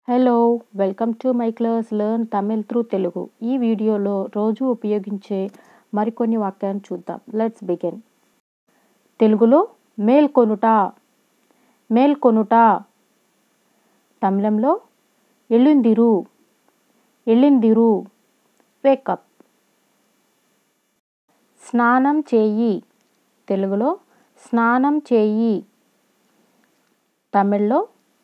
hello welcome to my class learn Tamil through Telugu ఈ వీడియోలో రోజు ఉపయోగించే మరికొన్ని వాక్యాలను చూద్దాం లెట్స్ బిగిన్ తెలుగులో మేల్కొనుట మేల్కొనుట తమిళంలో ఎళ్ళుందిరు ఎళ్ళిందిరు వేకప్ స్నానం చేయి తెలుగులో స్నానం చేయి తమిళ్లో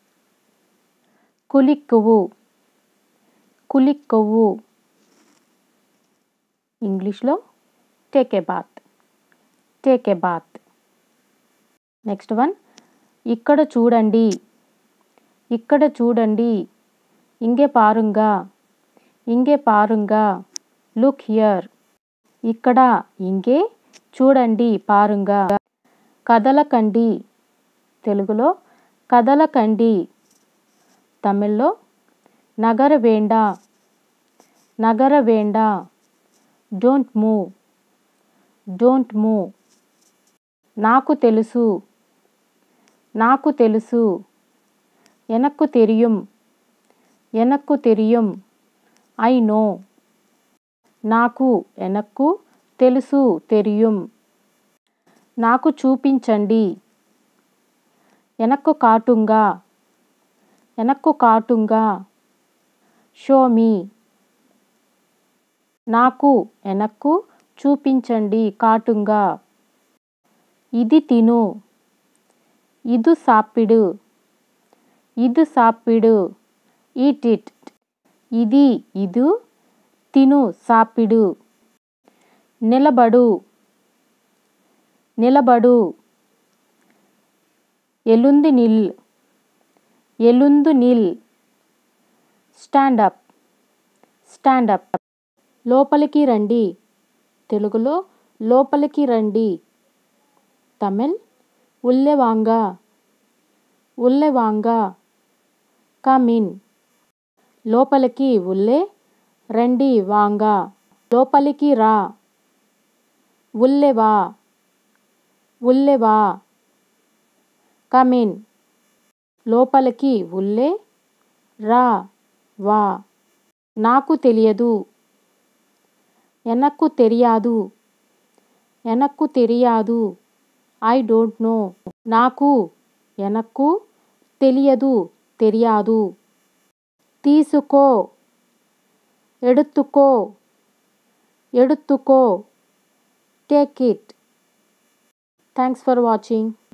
కులిక్కువు కులిక్కువు ఇంగ్లీష్లో take a bath take a bath next one ఇక్కడ చూడండి ఇక్కడ చూడండి ఇంగే పారుంగా ఇంగే పారుంగా లుక్ హియర్ ఇక్కడ ఇంగే చూడండి పారుంగా కదలకండి తెలుగులో కదలకండి తమిళ్లో నగర వేండా నగర వేండా డోంట్ మూవ్ డోంట్ మూవ్ నాకు తెలుసు నాకు తెలుసు ఎనక్కు తెరియం ఎనక్కు తెరియం ఐ నో నాకు ఎనక్కు తెలుసు తెరియం నాకు చూపించండి ఎనక్కు కాటుంగా ఎనక్కు కాటుంగా షో మీ నాకు ఎనక్కు చూపించండి కాటుంగా ఇది తిను ఇది సాపిడు ఇది సాపిడు ఈట్ ఇట్ ఇది ఇది తిను సాపిడు నిలబడు నిలబడు ఎలుంది నిల్ ఎలుందు నిల్ స్టాండ్ అప్ స్టాండ్ అప్ లోపలికి రండి తెలుగులో లోపలికి రండి తమిళ్ ఉల్లెవాంగా ఉల్లెవాంగా కమిన్ లోపలికి ఉల్లే రండి వాంగా లోపలికి రా ఉల్లెవా ఉల్లెవా కమిన్ లోపలికి ఉల్లే రా వా నాకు తెలియదు ఎనక్కు తెలియదు ఎనక్కు తెలియదు ఐ డోంట్ నో నాకు ఎనక్కు తెలియదు తెలియదు తీసుకో ఎడుతుకో ఎడుతుకో take it thanks for watching